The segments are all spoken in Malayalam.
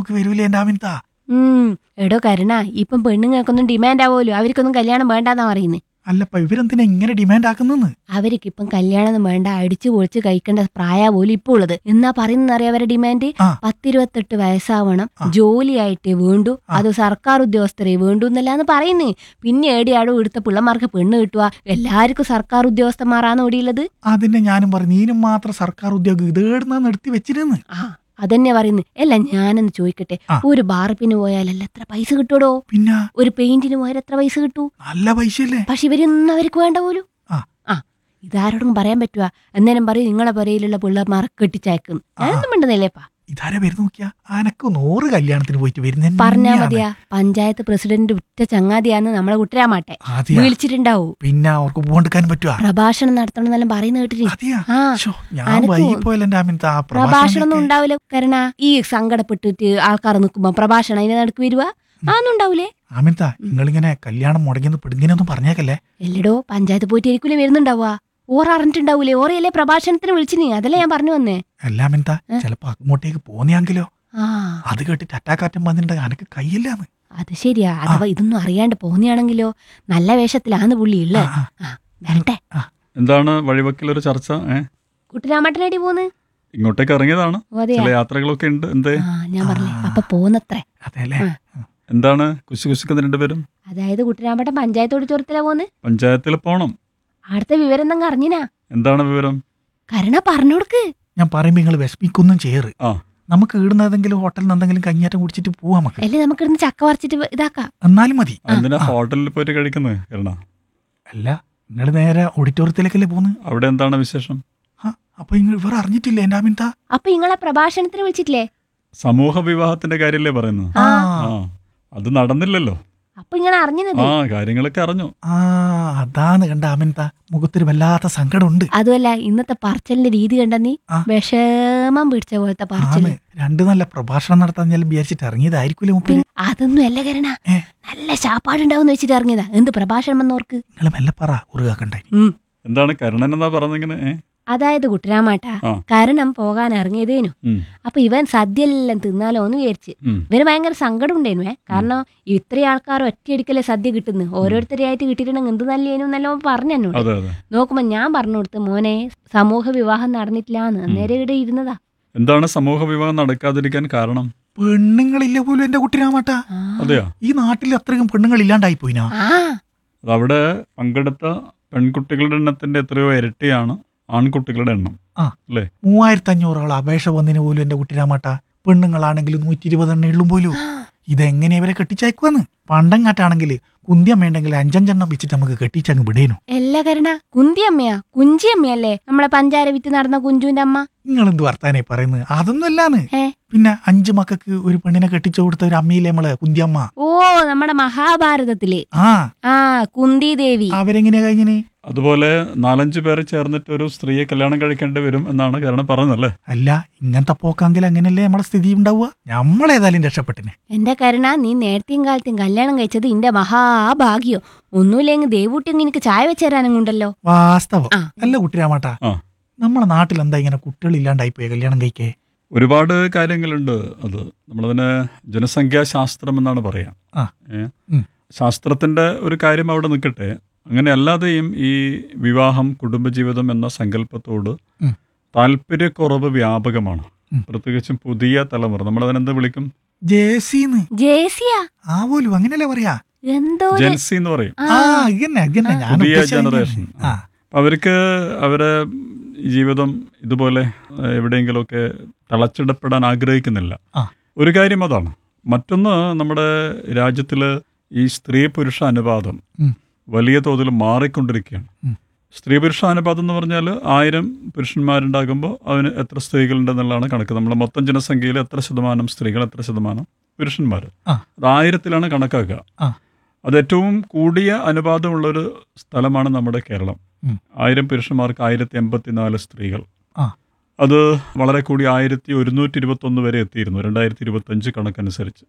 നമുക്ക് വരൂലേ എന്റെ അമിൻത ഉം എടോ കരുണ ഇപ്പം പെണ്ണുങ്ങൾക്കൊന്നും ഡിമാൻഡ് ആവുമല്ലോ അവർക്കൊന്നും കല്യാണം വേണ്ടാന്നാ പറയുന്നത് അല്ലപ്പ ഇവരെന്തിനാ ഇങ്ങനെ ഡിമാൻഡ് ആക്കുന്നെന്ന് അവർക്ക് ഇപ്പം കല്യാണം വേണ്ട അടിച്ചു പൊളിച്ച് കഴിക്കേണ്ട പ്രായ പോലും ഇപ്പൊ ഉള്ളത് എന്നാ പറയുന്ന അറിയാം അവരുടെ ഡിമാൻഡ് ആ. പത്തിരുപത്തെട്ട് വയസ്സാവണം ആ. ജോലിയായിട്ട് വേണ്ടു ആ. അത് സർക്കാർ ഉദ്യോഗസ്ഥരെ വേണ്ടു എന്നല്ലാന്ന് പറയുന്നേ പിന്നെ ഏടിയാടോ ഇവിടുത്തെ പിള്ളമാർക്ക് പെണ്ണ് കിട്ടുക എല്ലാവർക്കും സർക്കാർ ഉദ്യോഗസ്ഥന്മാരാണ് ഓടിയുള്ളത് അതിനെ ഞാനും പറഞ്ഞു നീനും മാത്രം സർക്കാർ ഉദ്യോഗം ഇതേടുന്ന നിർത്തി വെച്ചിരുന്ന് ആ അതന്നെ പറയുന്നു അല്ല ഞാനൊന്ന് ചോദിക്കട്ടെ ആ. ഒരു ബാർപ്പിന് പോയാലല്ല എത്ര പൈസ കിട്ടൂടോ പിന്നെ ഒരു പെയിന്റിന് പോയാൽ എത്ര പൈസ കിട്ടൂ നല്ല പൈസയല്ലേ പക്ഷെ ഇവരൊന്നും അവർക്ക് വേണ്ട പോലും ആ. ആ ഇതാരോടും പറയാൻ പറ്റുക എന്നേരം പറയും നിങ്ങളെ പുരയിലുള്ള പിള്ളേർമാരെ കെട്ടിച്ചയക്കുന്നു ഞാനൊന്നും മിണ്ടുന്നില്ലേപ്പാ ഇതാരെ വരുന്ന നോക്കിയാ അനക്ക് നൂറ് കല്യാണത്തിന് പോയിട്ട് വരുന്ന പറഞ്ഞാ മതിയാ പഞ്ചായത്ത് പ്രസിഡന്റ് ഉറ്റ ചങ്ങാതിയാന്ന് നമ്മളെ കുട്ടരാമാട്ടെ അതെയാ വിളിച്ചിട്ടുണ്ടാവൂ പിന്നെ അവർക്ക് പോകണ്ടെടുക്കാൻ പറ്റുവാ പ്രഭാഷണം നടത്തണം എന്നെല്ലാം പറയുന്ന കേട്ടിട്ട് അതെയാ ആ ശ്ശോ, ഞാൻ അനക്ക് വൈകിപ്പോയല്ലോ എന്റെ അമിൻത ആ പ്രഭാഷണം ഒന്നും പ്രഭാഷണം ഉണ്ടാവില്ല കരണ ഈ സങ്കടപ്പെട്ടിട്ട് ആൾക്കാർ നിൽക്കുമ്പോ പ്രഭാഷണം അതിനെ നടക്ക് വരുക ആന്നും ഉണ്ടാവൂലേ അമിൻത നിങ്ങളിങ്ങനെ കല്യാണം മുടങ്ങിയെന്ന് പിടുങ്ങിനൊന്നും പറഞ്ഞേക്കല്ലേ എല്ലടോ പഞ്ചായത്ത് പോയിട്ട് ഇരിക്കൂലേ വരുന്നുണ്ടാവുക ഓർ അറിഞ്ഞിട്ടുണ്ടാവൂലേ ഓറയല്ലേ പ്രഭാഷണത്തിന് വിളിച്ചിനി അതല്ലേ ഞാൻ പറഞ്ഞു വന്നേ അല്ല അമിൻത ഏ? ചിലപ്പോ അങ്ങോട്ടേക്ക് പോന്നെയാങ്കിലോ ആ അത് കേട്ടിട്ട് അറ്റാക്കാറ്റം വന്നിട്ടുണ്ടെങ്കിൽ അനക്ക് കയ്യില്ലാന്ന് അത് ശരിയാ അഥവാ ഇതൊന്നും അറിയാണ്ട് പോന്നെയാണെങ്കിലോ നല്ല വേഷത്തിലാന്ന് പുള്ളി ഉള്ള ആ, ആ. വരട്ടെ എന്താണ് വഴിവക്കിലൊരു ചർച്ച ഏ കുട്ടിരാമട്ടനടി പോന്ന് ഇങ്ങോട്ടേക്ക് ഇറങ്ങിയതാണ് ഓ, അതെയാ ചില യാത്രകളൊക്കെ ഉണ്ട് എന്തേ ആ ഞാൻ പറഞ്ഞേ ആ. അപ്പൊ പോന്നത്രേ അതെല്ലേ ആ. എന്താണ് കുശി കുശിക്കുന്ന രണ്ടുപേരും അതായത് കുട്ടിരാമട്ടം പഞ്ചായത്ത് ഓഡിറ്റോറിയത്തിലാ പോന്ന് പഞ്ചായത്തിൽ പോണം അടുത്ത വിവരം എന്തെങ്കിലും അറിഞ്ഞിനാ എന്താണ് വിവരം കരുണ പറഞ്ഞു കൊടുക്ക് ഞാൻ പറയുമ്പോ നിങ്ങൾ വിഷമിക്കൊന്നും ചെയ്യറ് ആ. നമുക്ക് ഇടുന്നതെങ്കിലും ഹോട്ടലിൽ നിന്ന് എന്തെങ്കിലും കഞ്ഞാറ്റം കുടിച്ചിട്ട് പോവാം നമുക്ക് അല്ലേ നമുക്ക് ഇടുന്ന് ചക്ക പറിച്ചിട്ട് ഇതാക്കാം എന്നാലും മതി എന്തിനാ ആ. ഹോട്ടലിൽ പോയിട്ട് കഴിക്കുന്നത് കരുണ അല്ല നിങ്ങൾ നേരെ ഓഡിറ്റോറിയത്തിലേക്കല്ലേ പോന്ന് അവിടെ എന്താണ് വിശേഷം ആ, അപ്പൊ നിങ്ങൾ ഇവർ അറിഞ്ഞിട്ടില്ലേ എന്റെ അമിൻത അപ്പൊ നിങ്ങളെ പ്രഭാഷണത്തിന് വിളിച്ചിട്ടില്ലേ സമൂഹ വിവാഹത്തിന്റെ കാര്യല്ലേ പറയുന്നത് ആ. ആ അത് നടന്നില്ലല്ലോ അപ്പൊ ഇങ്ങനെ അറിഞ്ഞത് ആ കാര്യങ്ങളൊക്കെ അറിഞ്ഞു ആ അതാണ് കണ്ട അമിൻത മുഖത്തൊരു വല്ലാത്ത സങ്കടമുണ്ട് അതുമല്ല ഇന്നത്തെ പറച്ചലിന്റെ രീതി കണ്ട നീ ആ. വിഷമം പിടിച്ച പോലത്തെ ആണ് പറച്ചല് രണ്ട് നല്ല പ്രഭാഷണം നടത്താൻ ഞാൻ വിചാരിച്ചിട്ട് ഇറങ്ങിയതായിരിക്കൂലേ മുപ്പിൽ പിൻ- അതൊന്നും അല്ല കരണ ഏ. നല്ല ശാപ്പാടുണ്ടാവും വെച്ചിട്ട് ഇറങ്ങിയതാ എന്ത് പ്രഭാഷണം വന്നോർക്ക് നിങ്ങൾ മെല്ലെ പറ ഉറുകാക്കണ്ടേ എന്താണ് കരുണൻ എന്നാ പറഞ്ഞിങ്ങനെ ഏ? അതായത് കുട്ടരാമാട്ടാ ആ. കരണം പോകാൻ ഇറങ്ങിയതേനു ഉം, അപ്പൊ ഇവൻ സദ്യയെല്ലാം തിന്നാലോ എന്ന് വിചാരിച്ച് ഉം. ഇവന് ഭയങ്കര സങ്കടം ഉണ്ടായിരുന്നേ കാരണം ഇത്രയും ആൾക്കാർ ഒറ്റയടിക്കല്ലേ സദ്യ കിട്ടുന്നു ഓരോരുത്തരെയായിട്ട് കിട്ടിയിട്ടുണ്ടെങ്കിൽ എന്ത് നല്ലേനു എന്നല്ലോ പറഞ്ഞെന്നോട് അതെ അതെ നോക്കുമ്പോ ഞാൻ പറഞ്ഞു കൊടുത്ത് മോനെ സമൂഹ വിവാഹം നടന്നിട്ടില്ലാന്ന് അന്നേരം ഇവിടെ ഇരുന്നതാ എന്താണ് സമൂഹ വിവാഹം നടക്കാതിരിക്കാൻ കാരണം പെണ്ണുങ്ങളില്ല പോലും എന്റെ കുട്ടിരാമാട്ട ആ. അതെയോ ഈ നാട്ടിൽ അത്രയും പെണ്ണുങ്ങൾ ഇല്ലാണ്ടായി പോയിനാ ആ അത് അവിടെ പങ്കെടുത്ത പെൺകുട്ടികളുടെ എണ്ണത്തിന്റെ എത്രയോ ഇരട്ടിയാണ് ആൺകുട്ടികളുടെ എണ്ണം മൂവായിരത്തി അഞ്ഞൂറോളം അപേക്ഷ വന്നതിന് പോലും എന്റെ കുട്ടിരാമാട്ട പെണ്ണുങ്ങളാണെങ്കിൽ നൂറ്റി ഇരുപതെണ്ണം ഉള്ളും പോലും ഇതെങ്ങനെ ഇവരെ കെട്ടിച്ചയക്കുവാന്ന് പണ്ടങ്ങാട്ടാണെങ്കിൽ കുന്തിയമ്മയുണ്ടെങ്കിൽ അഞ്ചഞ്ചെണ്ണം വെച്ചിട്ട് നമുക്ക് കെട്ടിച്ചങ്ങ് വിടേനു എല്ലാ കരണ കുന്തിയമ്മയാ കുഞ്ചിയമ്മയല്ലേ നമ്മളെ പഞ്ചാര വിറ്റ് നടന്ന കുഞ്ചുവിന്റെ അമ്മ നിങ്ങൾ എന്ത് വർത്താനേ പറയുന്നത് അതൊന്നും അല്ലാന്ന് ഏ? പിന്നെ അഞ്ചു മക്കൾക്ക് ഒരു പെണ്ണിനെ കെട്ടിച്ചു കൊടുത്ത ഒരു അമ്മയിലെ നമ്മളെ കുന്തിയമ്മ ഓ നമ്മുടെ മഹാഭാരതത്തിലെ ആ ആ കുന്തി ദേവി അവരെങ്ങനെയാ കഴിഞ്ഞിന് അതുപോലെ നാലഞ്ച് പേര് ചേർന്നിട്ട് ഒരു സ്ത്രീയെ കല്യാണം കഴിക്കേണ്ടി വരും എന്നാണ് കാരണം പറഞ്ഞതല്ലേ അല്ല ഇങ്ങനത്തെ പോക്കാങ്കിൽ അങ്ങനെയല്ലേ നമ്മളെ സ്ഥിതി ഉണ്ടാവുക നമ്മളേതായാലും രക്ഷപ്പെട്ടിനെ എന്റെ കരുണ നീ നേരത്തെയും കാലത്തെയും കല്യാണം കഴിച്ചത് ഇന്റെ മഹാഭാഗ്യോ ഒന്നുമില്ലെങ്കിൽ ദേവൂട്ടി അങ്ങ് എനിക്ക് ചായ വെച്ച് തരാനും കൊണ്ടല്ലോ വാസ്തവം ആ. അല്ല കുട്ടിരാമാട്ടാ ആ. നമ്മളെ നാട്ടിൽ എന്താ ഇങ്ങനെ കുട്ടികൾ ഇല്ലാണ്ടായി പോയ കല്യാണം കഴിക്കേ ഒരുപാട് കാര്യങ്ങളുണ്ട് അത് നമ്മളതിനെ ജനസംഖ്യാശാസ്ത്രം എന്നാണ് പറയാം ആ. ഏ? ഉം. ശാസ്ത്രത്തിന്റെ ഒരു കാര്യം അവിടെ നിൽക്കട്ടെ അങ്ങനെ അല്ലാതെയും ഈ വിവാഹം കുടുംബജീവിതം എന്ന സങ്കല്പത്തോട് ഉം. താല്പര്യക്കുറവ് വ്യാപകമാണ് ഉം. പ്രത്യേകിച്ചും പുതിയ തലമുറ നമ്മളതിനെന്ത് വിളിക്കും ജേസിന്ന് ജേസിയാ ആ പോലും അങ്ങനെയല്ലേ പറയാ എന്തോ ഒരു- ജെൻസി എന്ന് പറയും ആ, ആ ഇതന്നെ ഇതന്നെ ഞാൻ പുതിയ ഉദ്ദേശിച്ചത് ജനറേഷൻ. അങ്ങനെയാണ്. ആ അപ്പൊ അവർക്ക് അവരെ ജീവിതം ഇതുപോലെ ഏഹ്, എവിടെയെങ്കിലുമൊക്കെ തളച്ചിടപ്പെടാൻ ആഗ്രഹിക്കുന്നില്ല ആ. ഒരു കാര്യം അതാണ് മറ്റൊന്ന് നമ്മുടെ രാജ്യത്തിൽ ഈ സ്ത്രീ പുരുഷ അനുപാതം ഉം. വലിയ തോതിൽ മാറിക്കൊണ്ടിരിക്കുകയാണ് ഉം. സ്ത്രീ പുരുഷ അനുപാതം എന്ന് പറഞ്ഞാൽ ആയിരം പുരുഷന്മാരുണ്ടാകുമ്പോൾ അതിന് എത്ര സ്ത്രീകളുണ്ടെന്നുള്ളതാണ് കണക്ക് നമ്മുടെ മൊത്തം ജനസംഖ്യയിൽ എത്ര ശതമാനം സ്ത്രീകൾ എത്ര ശതമാനം പുരുഷന്മാർ ആ. അത് ആയിരത്തിലാണ് കണക്കാക്കുക ആ. അത് ഏറ്റവും കൂടിയ അനുപാതമുള്ളൊരു സ്ഥലമാണ് നമ്മുടെ കേരളം ഉം. ആയിരം പുരുഷന്മാർക്ക് ആയിരത്തി എൺപത്തിനാല് സ്ത്രീകൾ ആ. അത് വളരെ കൂടി ആയിരത്തി ഒരുന്നൂറ്റി ഇരുപത്തൊന്ന് വരെ എത്തിയിരുന്നു രണ്ടായിരത്തി ഇരുപത്തി അഞ്ച് കണക്കനുസരിച്ച്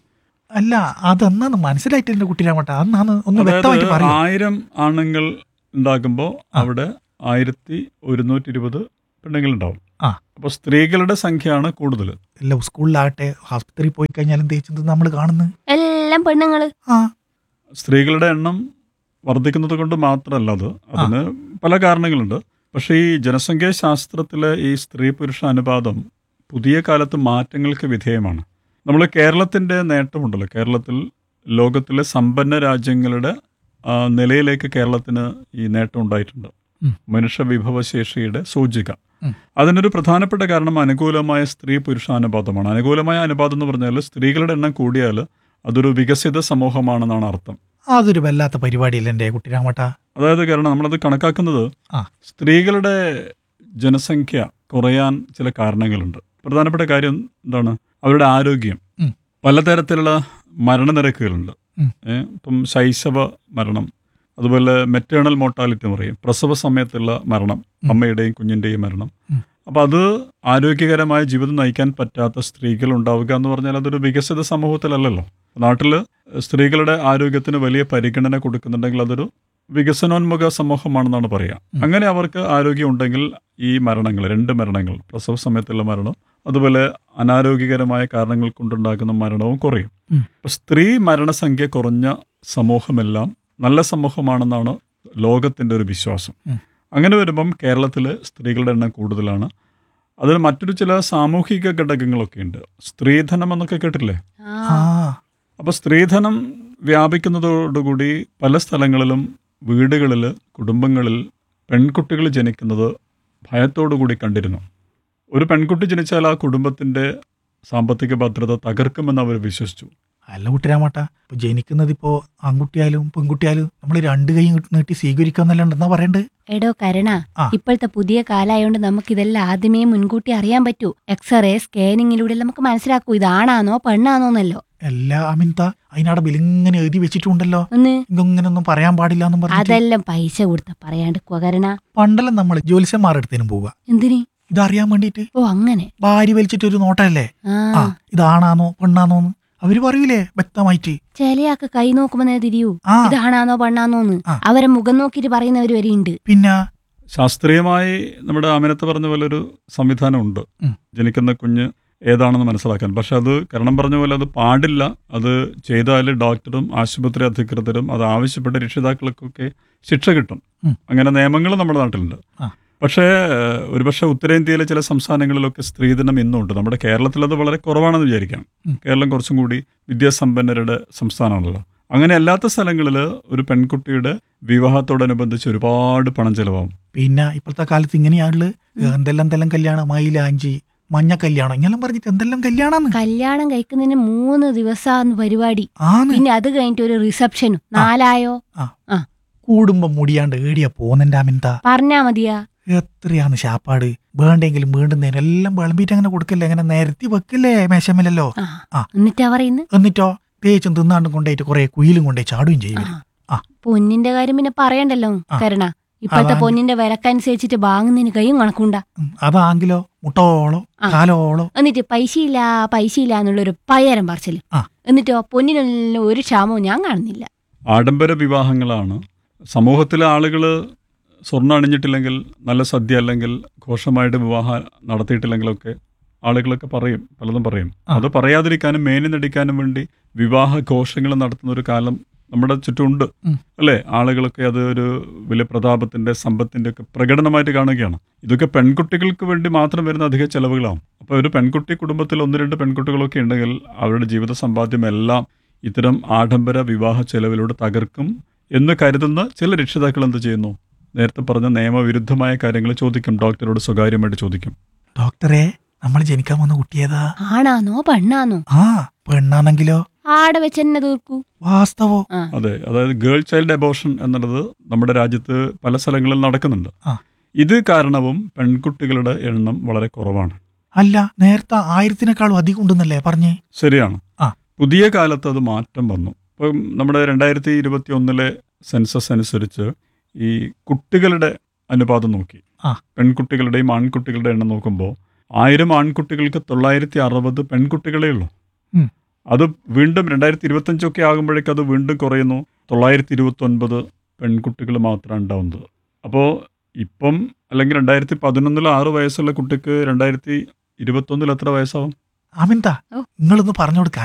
അല്ല അതെന്നാന്ന് മനസ്സിലായിട്ട് എന്റെ കുട്ടിരാമട്ട അന്നാന്ന് ഒന്ന് വ്യക്തമായിട്ട് അതായത് പറയൂ ആയിരം ആണുങ്ങൾ ഉണ്ടാകുമ്പോൾ ആ. അവിടെ ആയിരത്തി ഒരുന്നൂറ്റി ഇരുപത് പെണ്ണുങ്ങൾ ഉണ്ടാവും ആ. അപ്പോൾ സ്ത്രീകളുടെ സംഖ്യയാണ് കൂടുതൽ എല്ലാം സ്കൂളിലാകട്ടെ ആസ്പത്രിയിൽ പോയി കഴിഞ്ഞാലും തേച്ചത് നമ്മൾ കാണുന്നു എല്ലാം പെണ്ണുങ്ങള് ആ സ്ത്രീകളുടെ എണ്ണം വർദ്ധിക്കുന്നത് കൊണ്ട് മാത്രമല്ല അത് അതിന് പല കാരണങ്ങളുണ്ട് പക്ഷേ ഈ ജനസംഖ്യാ ശാസ്ത്രത്തിലെ ഈ സ്ത്രീ പുരുഷ അനുപാതം പുതിയ കാലത്ത് മാറ്റങ്ങൾക്ക് വിധേയമാണ് നമ്മൾ കേരളത്തിൻ്റെ നേട്ടമുണ്ടല്ലോ കേരളത്തിൽ ലോകത്തിലെ സമ്പന്ന രാജ്യങ്ങളുടെ ആ, നിലയിലേക്ക് കേരളത്തിന് ഈ നേട്ടം ഉണ്ടായിട്ടുണ്ട് ഉം. മനുഷ്യ വിഭവശേഷിയുടെ സൂചിക ഉം. അതിനൊരു പ്രധാനപ്പെട്ട കാരണം അനുകൂലമായ സ്ത്രീ പുരുഷ അനുപാതമാണ് അനുകൂലമായ അനുപാതം എന്ന് പറഞ്ഞാൽ സ്ത്രീകളുടെ എണ്ണം കൂടിയാൽ അതൊരു വികസിത സമൂഹമാണെന്നാണ് അർത്ഥം അതൊരു വല്ലാത്ത പരിപാടിയല്ലേ എൻ്റെ കുട്ടിരാമട്ട അതായത് കാരണം നമ്മളത് കണക്കാക്കുന്നത് ആ. സ്ത്രീകളുടെ ജനസംഖ്യ കുറയാൻ ചില കാരണങ്ങളുണ്ട് പ്രധാനപ്പെട്ട കാര്യം എന്താണ് അവരുടെ ആരോഗ്യം ഉം. പലതരത്തിലുള്ള മരണനിരക്കുകളുണ്ട് ഉം. ഏ, ഇപ്പം ശൈശവ മരണം അതുപോലെ മെറ്റേണൽ മോർട്ടാലിറ്റി എന്ന് പറയും പ്രസവ സമയത്തുള്ള മരണം ഉം. അമ്മയുടെയും കുഞ്ഞിൻ്റെയും മരണം ഉം. അപ്പം അത് ആരോഗ്യകരമായ ജീവിതം നയിക്കാൻ പറ്റാത്ത സ്ത്രീകൾ ഉണ്ടാവുക എന്ന് പറഞ്ഞാൽ അതൊരു വികസിത സമൂഹത്തിലല്ലല്ലോ നാട്ടിൽ സ്ത്രീകളുടെ ആരോഗ്യത്തിന് വലിയ പരിഗണന കൊടുക്കുന്നുണ്ടെങ്കിൽ അതൊരു വികസനോന്മുഖ സമൂഹമാണെന്നാണ് പറയുക ഉം. അങ്ങനെ അവർക്ക് ആരോഗ്യം ഉണ്ടെങ്കിൽ ഈ മരണങ്ങൾ രണ്ട് മരണങ്ങൾ പ്രസവ സമയത്തുള്ള മരണം അതുപോലെ അനാരോഗ്യകരമായ കാരണങ്ങൾ കൊണ്ടുണ്ടാകുന്ന മരണവും കുറയും ഉം. അപ്പൊ സ്ത്രീ മരണസംഖ്യ കുറഞ്ഞ സമൂഹമെല്ലാം നല്ല സമൂഹമാണെന്നാണ് ലോകത്തിൻ്റെ ഒരു വിശ്വാസം ഉം. അങ്ങനെ വരുമ്പം കേരളത്തിൽ സ്ത്രീകളുടെ എണ്ണം കൂടുതലാണ് അതിന് മറ്റൊരു ചില സാമൂഹിക ഘടകങ്ങളൊക്കെ ഉണ്ട് സ്ത്രീധനം എന്നൊക്കെ കേട്ടില്ലേ ആ ആ അപ്പോൾ സ്ത്രീധനം വ്യാപിക്കുന്നതോടുകൂടി പല സ്ഥലങ്ങളിലും വീടുകളിൽ കുടുംബങ്ങളിൽ പെൺകുട്ടികൾ ജനിക്കുന്നത് ഭയത്തോടു കൂടി കണ്ടിരുന്നു ഒരു പെൺകുട്ടി ജനിച്ചാൽ ആ കുടുംബത്തിൻ്റെ സാമ്പത്തിക ഭദ്രത തകർക്കുമെന്ന് അവർ വിശ്വസിച്ചു അല്ല കുട്ടിരാമട്ട ഇപ്പൊ ജനിക്കുന്നത് ഇപ്പോ ആൺകുട്ടിയായാലും പെൺകുട്ടിയായാലും നമ്മൾ രണ്ട് കൈ നീട്ടി സ്വീകരിക്കാന്നല്ലാണ്ടെന്നാ പറയണ്ട് എടോ കരുണ ആ. ഇപ്പോഴത്തെ പുതിയ കാലായോണ്ട് നമുക്ക് ഇതെല്ലാം ആദ്യമേ മുൻകൂട്ടി അറിയാൻ പറ്റൂ എക്സ്റേ സ്കാനിങ്ങിലൂടെ നമുക്ക് മനസ്സിലാക്കൂ ഇതാണാന്നോ പെണ്ണാന്നോന്നല്ലോ എല്ലാ അമിൻത അതിനവിടെ ബിലിങ്ങനെ എഴുതി വെച്ചിട്ടുണ്ടല്ലോ ഒന്ന് ഇതൊങ്ങനൊന്നും പറയാൻ പാടില്ല എന്നും പറഞ്ഞു അതെല്ലാം പൈസ കൊടുത്ത പറയാണ്ട് കരുണ പണ്ടെല്ലാം നമ്മൾ ജ്യോത്സ്യന്മാരെടുത്തേനും പോവുക എന്തിനി ഇതറിയാൻ വേണ്ടിയിട്ട് ഓ അങ്ങനെ ഭാര്യ വലിച്ചിട്ട് ഒരു നോട്ടല്ലേ ആ ആ ഇതാണാന്നോ പെണ്ണാന്നോന്ന് അവര് പറയൂലേ വ്യക്തമായിട്ട് ചിലയാൾക്ക് കൈ നോക്കുമ്പോ നേരെ തിരിയൂ ആ ഇതാണാന്നോ പെണ്ണാന്നോന്ന് ആ. അവരെ മുഖം നോക്കിയിട്ട് പറയുന്നവര് വരെ ഉണ്ട് പിന്നെ ശാസ്ത്രീയമായി നമ്മുടെ അമിനത്ത് പറഞ്ഞ പോലെ ഒരു സംവിധാനമുണ്ട് ഉം. ജനിക്കുന്ന കുഞ്ഞ് ഏതാണെന്ന് മനസ്സിലാക്കാൻ പക്ഷെ അത് കരണം പറഞ്ഞ പോലെ അത് പാടില്ല അത് ചെയ്താൽ ഡോക്ടറും ആശുപത്രി അധികൃതരും അത് ആവശ്യപ്പെട്ട രക്ഷിതാക്കൾക്കൊക്കെ ശിക്ഷ കിട്ടും ഉം. അങ്ങനെ നിയമങ്ങൾ നമ്മുടെ നാട്ടിലുണ്ട് ആ. പക്ഷേ ഏഹ്, ഒരുപക്ഷെ ഉത്തരേന്ത്യയിലെ ചില സംസ്ഥാനങ്ങളിലൊക്കെ സ്ത്രീധനം ഇന്നുണ്ട് നമ്മുടെ കേരളത്തിൽ അത് വളരെ കുറവാണെന്ന് വിചാരിക്കാം ഉം. കേരളം കുറച്ചും കൂടി വിദ്യാസമ്പന്നരുടെ സംസ്ഥാനമാണല്ലോ അങ്ങനെ അല്ലാത്ത സ്ഥലങ്ങളിൽ ഒരു പെൺകുട്ടിയുടെ വിവാഹത്തോടനുബന്ധിച്ച് ഒരുപാട് പണം ചെലവാകും പിന്നെ ഇപ്പോഴത്തെ കാലത്ത് ഇങ്ങനെയാണുള്ളത് എന്തെല്ലാം എന്തെല്ലാം കല്യാണം മൈലാഞ്ചി മഞ്ഞ കല്യാണം ഇങ്ങനെ പറഞ്ഞിട്ട് എന്തെല്ലാം കല്യാണാന്ന് കല്യാണം കഴിക്കുന്നതിന് മൂന്ന് ദിവസമാന്ന് പരിപാടി ആന്ന് പിന്നെ അത് കഴിഞ്ഞിട്ട് ഒരു റിസപ്ഷനും നാലായോ കൂടുമ്പം മുടിയാണ്ട് ഏടിയാ പോന്നെന്റെ അമിൻത പറഞ്ഞാ മതിയാ എത്രയാന്ന് ശാപ്പാട് വേണ്ടെങ്കിലും വേണ്ടുന്നതിന് എല്ലാം വിളമ്പിയിട്ട് അങ്ങനെ കൊടുക്കല്ലേ അങ്ങനെ നിരത്തി വെക്കല്ലേ മേശമില്ലല്ലോ ആ ആ. എന്നിട്ടാ പറയുന്നത് എന്നിട്ടോ തേച്ചും തിന്നാണ്ടും കൊണ്ടുപോയിട്ട് കുറെ കുയിലും കൊണ്ടുപോയി ചാടുകയും ചെയ്യും ഇവര്. ആ. പൊന്നിന്റെ കാര്യം പിന്നെ പറയണ്ടല്ലോ ആ. കരുണ ഇപ്പോഴത്തെ അതാണ്. പൊന്നിന്റെ വിലക്കനുസരിച്ചിട്ട് വാങ്ങുന്നതിന് കൈയും കണക്കുണ്ടാ ഉം, അതാങ്കിലോ മുട്ടോളോ ആ. കാലോളോ എന്നിട്ട് പൈസയില്ല പൈസയില്ല എന്നുള്ളൊരു പയ്യരം പറച്ചില് ആ. എന്നിട്ടോ പൊന്നിനെല്ലാം ഒരു ക്ഷാമവും ഞാൻ കാണുന്നില്ല ആഡംബര വിവാഹങ്ങളാണ് സമൂഹത്തിലെ ആളുകൾ സ്വർണ്ണം അണിഞ്ഞിട്ടില്ലെങ്കിൽ നല്ല സദ്യ അല്ലെങ്കിൽ ഘോഷമായിട്ട് വിവാഹം നടത്തിയിട്ടില്ലെങ്കിലൊക്കെ ആളുകളൊക്കെ പറയും പലതും പറയും ആ. അത് പറയാതിരിക്കാനും മേനി നടിക്കാനും വേണ്ടി വിവാഹ ഘോഷങ്ങൾ നടത്തുന്ന ഒരു കാലം നമ്മുടെ ചുറ്റുമുണ്ട് ഉം. അല്ലേ ആളുകളൊക്കെ അത് ഒരു വലിയ പ്രതാപത്തിന്റെ സമ്പത്തിന്റെ ഒക്കെ പ്രകടനമായിട്ട് കാണുകയാണ് ഇതൊക്കെ പെൺകുട്ടികൾക്ക് വേണ്ടി മാത്രം വരുന്ന അധിക ചെലവുകളാണ് അപ്പോൾ ഒരു പെൺകുട്ടി കുടുംബത്തിൽ ഒന്ന് രണ്ട് പെൺകുട്ടികളൊക്കെ ഉണ്ടെങ്കിൽ അവരുടെ ജീവിത സമ്പാദ്യം എല്ലാം ഇത്തരം ആഡംബര വിവാഹ ചെലവിലൂടെ തകർക്കും എന്ന് കരുതുന്ന ചില രക്ഷിതാക്കൾ എന്ത് ചെയ്യുന്നു നേരത്തെ പറഞ്ഞ നിയമവിരുദ്ധമായ കാര്യങ്ങൾ ചോദിക്കും ഡോക്ടറോട് സ്വകാര്യമായിട്ട് ചോദിക്കും ഡോക്ടറെ നമ്മൾ ജനിക്കാൻ വന്ന കുട്ടിയേതാ ആണാന്നോ പെണ്ണാന്നോ ആ പെണ്ണാണെങ്കിലോ ആടെ വെച്ച് തന്നെ തീർക്കൂ വാസ്തവോ ആ അതെ അതായത് ഗേൾ ചൈൽഡ് അബോർഷൻ എന്നുള്ളത് നമ്മുടെ രാജ്യത്ത് പല സ്ഥലങ്ങളിൽ നടക്കുന്നുണ്ട് ആ. ഇത് കാരണവും പെൺകുട്ടികളുടെ എണ്ണം വളരെ കുറവാണ് അല്ല നേരത്തെ ആയിരത്തിനേക്കാളും അധികം ഉണ്ടെന്നല്ലേ പറഞ്ഞേ ശരിയാണ് ആ. പുതിയ കാലത്ത് അത് മാറ്റം വന്നു ഇപ്പം നമ്മുടെ രണ്ടായിരത്തി ഇരുപത്തി ഒന്നിലെ സെൻസസ് അനുസരിച്ച് ഈ കുട്ടികളുടെ അനുപാതം നോക്കി ആ. പെൺകുട്ടികളുടെയും ആൺകുട്ടികളുടെ എണ്ണം നോക്കുമ്പോൾ ആയിരം ആൺകുട്ടികൾക്ക് തൊള്ളായിരത്തി അറുപത് പെൺകുട്ടികളേ ഉള്ളൂ ഉം. അത് വീണ്ടും രണ്ടായിരത്തി ഇരുപത്തഞ്ചൊക്കെ ആകുമ്പോഴേക്കും അത് വീണ്ടും കുറയുന്നു തൊള്ളായിരത്തി ഇരുപത്തി ഒൻപത് പെൺകുട്ടികൾ മാത്രമാണ് ഉണ്ടാവുന്നത് അപ്പോൾ ഇപ്പം അല്ലെങ്കിൽ രണ്ടായിരത്തി പതിനൊന്നിൽ ആറ് വയസ്സുള്ള കുട്ടിക്ക് രണ്ടായിരത്തി ഇരുപത്തൊന്നിൽ എത്ര വയസ്സാവും അമിന്ത ഓ. നിങ്ങളൊന്ന് പറഞ്ഞു കൊടുക്ക